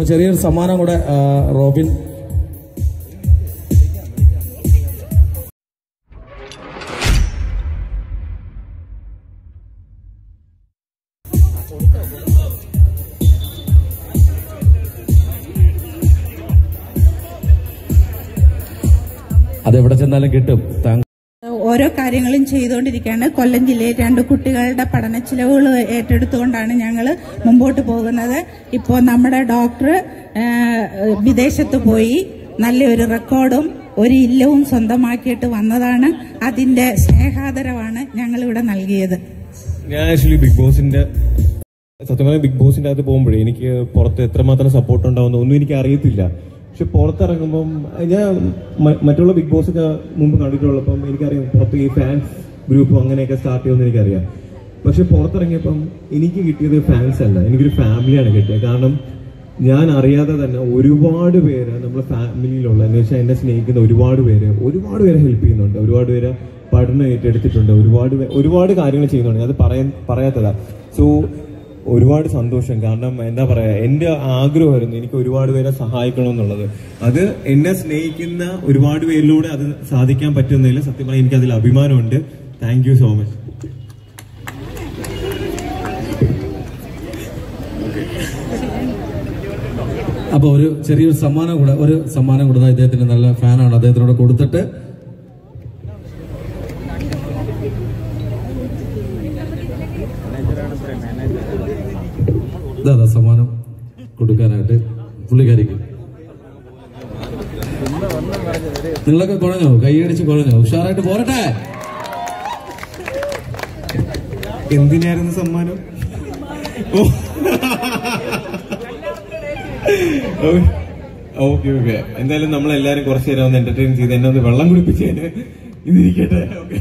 അപ്പൊ ചെറിയൊരു സമ്മാനം കൂടെ ആ, റോബിൻ അതെവിടെ ചെന്നാലും കിട്ടും താങ്കൾ ഓരോ കാര്യങ്ങളും ചെയ്തുകൊണ്ടിരിക്കുകയാണ് കൊല്ലം ജില്ലയിൽ രണ്ട് കുട്ടികളുടെ പഠന ചിലവുകൾ ഏറ്റെടുത്തുകൊണ്ടാണ് ഞങ്ങൾ മുമ്പോട്ട് പോകുന്നത് ഇപ്പോൾ നമ്മുടെ ഡോക്ടർ ആ, വിദേശത്ത് പോയി നല്ലൊരു റെക്കോർഡും ഒരു ഇല്ലവും സ്വന്തമാക്കിയിട്ട് വന്നതാണ് അതിന്റെ സ്നേഹാദരവാണ് ഞങ്ങൾ ഇവിടെ നൽകിയത് ഞാൻ ആക്ച്വലി ബിഗ് ബോസിന്റെ സത്യം പറഞ്ഞാൽ ബിഗ് ബോസിന്റെ അകത്ത് പോകുമ്പോഴേ എനിക്ക് പുറത്ത് എത്രമാത്രം സപ്പോർട്ട് ഉണ്ടാവുന്ന ഒന്നും എനിക്ക് അറിയത്തില്ല പക്ഷെ പുറത്തിറങ്ങുമ്പം ഞാൻ മ- മറ്റുള്ള ബിഗ് ബോസ് ഒക്കെ മുമ്പ് കണ്ടിട്ടുള്ളപ്പം എനിക്കറിയാം പുറത്ത് ഈ ഫാൻസ് ഗ്രൂപ്പും അങ്ങനെയൊക്കെ സ്റ്റാർട്ട് ചെയ്യുമെന്ന് എനിക്കറിയാം പക്ഷെ പുറത്തിറങ്ങിയപ്പം എനിക്ക് കിട്ടിയത് ഫാൻസ് അല്ല എനിക്കൊരു ഫാമിലിയാണ് കിട്ടിയത് കാരണം ഞാൻ അറിയാതെ തന്നെ ഒരുപാട് പേര് നമ്മുടെ ഫാമിലിയിലുള്ള എന്ന് വെച്ചാൽ എന്നെ സ്നേഹിക്കുന്ന ഒരുപാട് പേര് ഒരുപാട് പേരെ ഹെൽപ്പ് ചെയ്യുന്നുണ്ട് ഒരുപാട് പേര് പഠനം ഏറ്റെടുത്തിട്ടുണ്ട് ഒരുപാട് പേ- ഒരുപാട് കാര്യങ്ങൾ ചെയ്യുന്നുണ്ട് ഞാൻ അത് പറയാൻ പറയാത്തതാ സോ ഒരുപാട് സന്തോഷം കാരണം എന്താ പറയാ എന്റെ ആഗ്രഹമായിരുന്നു എനിക്ക് ഒരുപാട് പേരെ സഹായിക്കണം എന്നുള്ളത് അത് എന്നെ സ്നേഹിക്കുന്ന ഒരുപാട് പേരിലൂടെ അത് സാധിക്കാൻ പറ്റുന്നതിൽ സത്യം പറഞ്ഞാൽ എനിക്ക് അതിൽ അഭിമാനമുണ്ട് താങ്ക് യു സോ മച്ച് അപ്പൊ ഒരു ചെറിയൊരു സമ്മാനം കൂടെ ഒരു സമ്മാനം കൂടെ ദാ ഇദ്ദേഹത്തിന് നല്ല ഫാനാണ് അദ്ദേഹത്തിനോട് കൊടുത്തിട്ട് ഇതാ ദാ സമ്മാനം കൊടുക്കാനായിട്ട് പുള്ളിക്കാരിക്ക് നിങ്ങളൊക്കെ കുഴഞ്ഞോ കൈയടിച്ച് കുഴഞ്ഞോ ഉഷാറായിട്ട് പോരട്ടെ എന്തിനായിരുന്നു സമ്മാനം ഓ ഓക്കെ ഓക്കെ എന്തായാലും നമ്മൾ എല്ലാരും കുറച്ചു നേരം ഒന്ന് എന്റർടൈൻ ചെയ്ത് എന്നെ ഒന്ന് വെള്ളം കുടിപ്പിച്ചതിന് ഇതിരിക്കട്ടെ ഓക്കെ